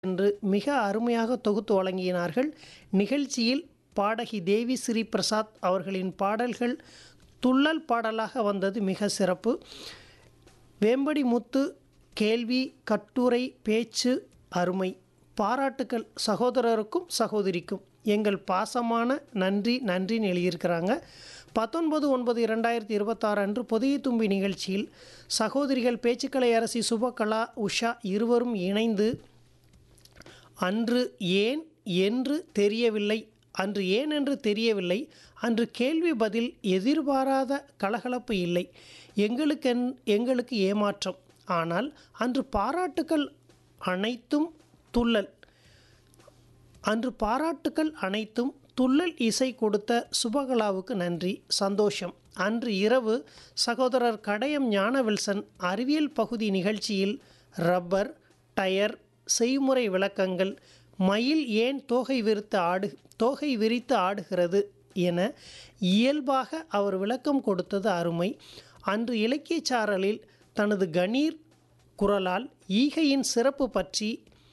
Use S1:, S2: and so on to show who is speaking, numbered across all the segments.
S1: என்று மிக அருமையாக தொகுத்து வழங்கினார்கள் நிகழ்ச்சியில் பாடகி தேவி ஸ்ரீ பிரசாத் அவர்களின் பாடல்கள் துள்ளல் பாடலாக வந்தது மிக சிறப்பு வேம்படி முத்து கேள்வி கட்டுரை பேச்சு அருமை பாராட்டுக்கள் சகோதரருக்கும் சகோதரிக்கும் எங்கள் பாசமான நன்றி நன்றின்னு எழுதியிருக்கிறாங்க பத்தொன்பது ஒன்பது இரண்டாயிரத்தி இருபத்தாறு அன்று புதிய தும்பி நிகழ்ச்சியில் சகோதரிகள் பேச்சுக்கலை அரசி சுபகலா உஷா இருவரும் இணைந்து அன்று ஏன் என்று தெரியவில்லை அன்று ஏன் என்று தெரியவில்லை அன்று கேள்வி பதில் எதிர்பாராத கலகலப்பு இல்லை எங்களுக்கென் எங்களுக்கு ஏமாற்றம் ஆனால் அன்று பாராட்டுக்கள் அனைத்தும் துள்ளல் அன்று பாராட்டுக்கள் அனைத்தும் துள்ளல் இசை கொடுத்த சுபகலாவுக்கு நன்றி சந்தோஷம் அன்று இரவு சகோதரர் கடையம் ஞானவில்சன் அறிவியல் பகுதி நிகழ்ச்சியில் ரப்பர் டயர் செய்முறை விளக்கங்கள் மயில் ஏன் தோகை விரித்து ஆடு தோகை விரித்து ஆடுகிறது என இயல்பாக அவர் விளக்கம் கொடுத்தது அருமை அன்று இலக்கியச் சாரலில் தனது கணீர் குரலால் ஈகையின் சிறப்பு பற்றி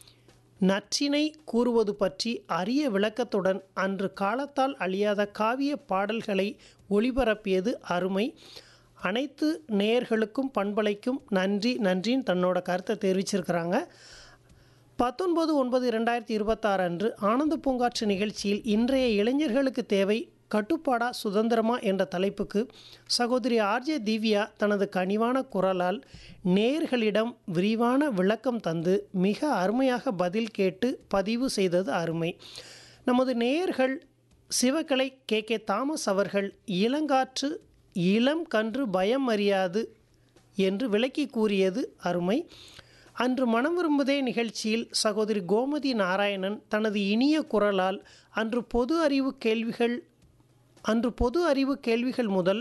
S1: நற்றினை கூறுவது பற்றி அரிய விளக்கத்துடன் அன்று காலத்தால் அழியாத காவிய பாடல்களை ஒளிபரப்பியது அருமை அனைத்து நேயர்களுக்கும் பண்பலைக்கும் நன்றி நன்றின்னு தன்னோட கருத்தை தெரிவிச்சிருக்கிறாங்க பத்தொன்பது ஒன்பது இரண்டாயிரத்தி இருபத்தாறு அன்று ஆனந்த பூங்காற்று நிகழ்ச்சியில் இன்றைய இளைஞர்களுக்கு தேவை கட்டுப்பாடா சுதந்திரமா என்ற தலைப்புக்கு சகோதரி ஆர்ஜே திவ்யா தனது கனிவான குரலால் நேயர்களிடம் விரிவான விளக்கம் தந்து மிக அருமையாக பதில் கேட்டு பதிவு செய்தது அருமை நமது நேயர்கள் சிவகலை கே கே தாமஸ் அவர்கள் இளங்காற்று இளம் கன்று பயம் அறியாது என்று விளக்கி கூறியது அருமை அன்று மனம் விரும்புதே நிகழ்ச்சியில் சகோதரி கோமதி நாராயணன் தனது இனிய குரலால் அன்று பொது அறிவு கேள்விகள் அன்று பொது அறிவு கேள்விகள் முதல்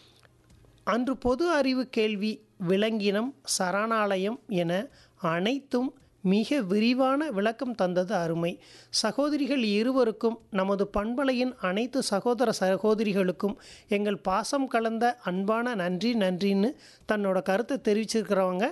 S1: அன்று பொது அறிவு கேள்வி விலங்கினம் சரணாலயம் என அனைத்தும் மிக விரிவான விளக்கம் தந்தது அருமை சகோதரிகள் இருவருக்கும் நமது பண்பலையின் அனைத்து சகோதர சகோதரிகளுக்கும் எங்கள் பாசம் கலந்த அன்பான நன்றி நன்றின்னு தன்னோட கருத்தை தெரிவிச்சிருக்கிறவங்க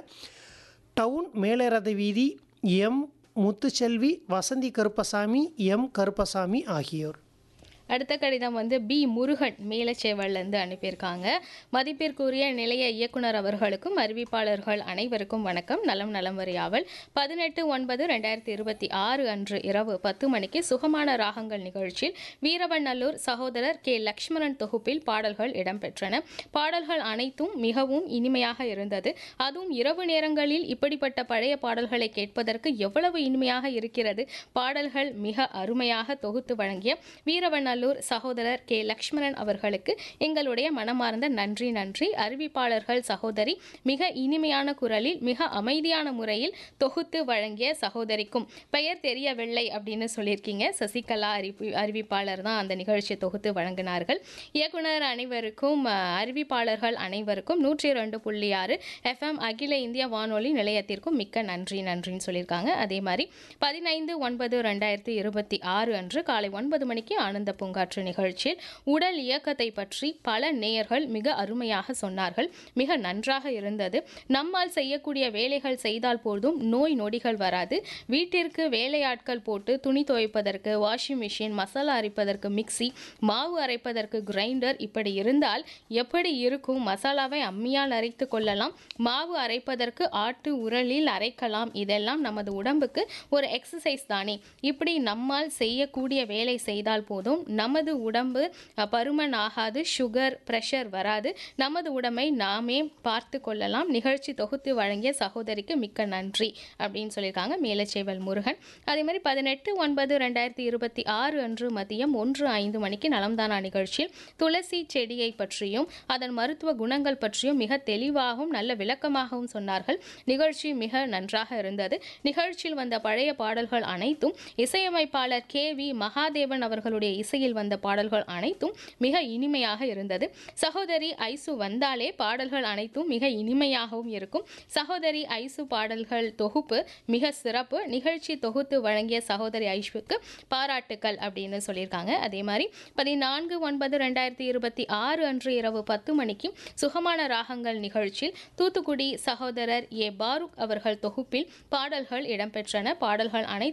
S1: டவுன் மேலரத வீதி எம் முத்துச்செல்வி வசந்தி கருப்பசாமி எம் கருப்பசாமி ஆகியோர்
S2: அடுத்த கடிதம் வந்து பி முருகன் மேலச்சேவல்லேருந்து அனுப்பியிருக்காங்க மதிப்பிற்குரிய நிலைய இயக்குனர் அவர்களுக்கும் அறிவிப்பாளர்கள் அனைவருக்கும் வணக்கம் நலம் நலம் வரியாவல் பதினெட்டு ஒன்பது ரெண்டாயிரத்தி இருபத்தி ஆறு அன்று இரவு பத்து மணிக்கு சுகமான ராகங்கள் நிகழ்ச்சியில் வீரவநல்லூர் சகோதரர் கே லக்ஷ்மணன் தொகுப்பில் பாடல்கள் இடம்பெற்றன பாடல்கள் அனைத்தும் மிகவும் இனிமையாக இருந்தது அதுவும் இரவு நேரங்களில் இப்படிப்பட்ட பழைய பாடல்களை கேட்பதற்கு எவ்வளவு இனிமையாக இருக்கிறது பாடல்கள் மிக அருமையாக தொகுத்து வழங்கிய வீரவண்ண நல்லூர் சகோதரர் கே லக்ஷ்மணன் அவர்களுக்கு எங்களுடைய மனமார்ந்த நன்றி நன்றி அறிவிப்பாளர்கள் சகோதரி மிக இனிமையான குரலில் மிக அமைதியான முறையில் தொகுத்து வழங்கிய சகோதரிக்கும் பெயர் தெரியவில்லை அப்படின்னு சொல்லியிருக்கீங்க சசிகலா அறிவி அறிவிப்பாளர் தான் அந்த நிகழ்ச்சியை தொகுத்து வழங்கினார்கள் இயக்குனர் அனைவருக்கும் அறிவிப்பாளர்கள் அனைவருக்கும் நூற்றி ரெண்டு புள்ளி ஆறு எஃப்எம் அகில இந்திய வானொலி நிலையத்திற்கும் மிக்க நன்றி நன்றின்னு சொல்லியிருக்காங்க அதே மாதிரி பதினைந்து ஒன்பது ரெண்டாயிரத்தி இருபத்தி ஆறு அன்று காலை ஒன்பது மணிக்கு ஆனந்த பூங்காற்று நிகழ்ச்சியில் உடல் இயக்கத்தை பற்றி பல நேயர்கள் மிக அருமையாக சொன்னார்கள் மிக நன்றாக இருந்தது நம்மால் செய்யக்கூடிய வேலைகள் செய்தால் போதும் நோய் நொடிகள் வராது வீட்டிற்கு வேலையாட்கள் போட்டு துணி துவைப்பதற்கு வாஷிங் மிஷின் மசாலா அரைப்பதற்கு மிக்சி மாவு அரைப்பதற்கு கிரைண்டர் இப்படி இருந்தால் எப்படி இருக்கும் மசாலாவை அம்மியால் அரைத்து கொள்ளலாம் மாவு அரைப்பதற்கு ஆட்டு உரலில் அரைக்கலாம் இதெல்லாம் நமது உடம்புக்கு ஒரு எக்ஸசைஸ் தானே இப்படி நம்மால் செய்யக்கூடிய வேலை செய்தால் போதும் நமது உடம்பு பருமன் ஆகாது சுகர் ப்ரெஷர் வராது நமது உடம்பை நாமே பார்த்து கொள்ளலாம் நிகழ்ச்சி தொகுத்து வழங்கிய சகோதரிக்கு மிக்க நன்றி அப்படின்னு சொல்லியிருக்காங்க மேலச்சேவல் முருகன் அதே மாதிரி பதினெட்டு ஒன்பது ரெண்டாயிரத்தி இருபத்தி ஆறு அன்று மதியம் ஒன்று ஐந்து மணிக்கு நலம்தானா நிகழ்ச்சியில் துளசி செடியை பற்றியும் அதன் மருத்துவ குணங்கள் பற்றியும் மிக தெளிவாகவும் நல்ல விளக்கமாகவும் சொன்னார்கள் நிகழ்ச்சி மிக நன்றாக இருந்தது நிகழ்ச்சியில் வந்த பழைய பாடல்கள் அனைத்தும் இசையமைப்பாளர் கே வி மகாதேவன் அவர்களுடைய இசையில் இசையில் வந்த பாடல்கள் அனைத்தும் மிக இனிமையாக இருந்தது சகோதரி ஐசு வந்தாலே பாடல்கள் அனைத்தும் மிக இனிமையாகவும் இருக்கும் சகோதரி ஐசு பாடல்கள் தொகுப்பு மிக சிறப்பு நிகழ்ச்சி தொகுத்து வழங்கிய சகோதரி ஐஷுக்கு பாராட்டுக்கள் அப்படின்னு சொல்லியிருக்காங்க அதே மாதிரி பதினான்கு ஒன்பது ரெண்டாயிரத்தி இருபத்தி ஆறு அன்று இரவு பத்து மணிக்கு சுகமான ராகங்கள் நிகழ்ச்சியில் தூத்துக்குடி சகோதரர் ஏ பாருக் அவர்கள் தொகுப்பில் பாடல்கள் இடம்பெற்றன பாடல்கள் அனைத்தும்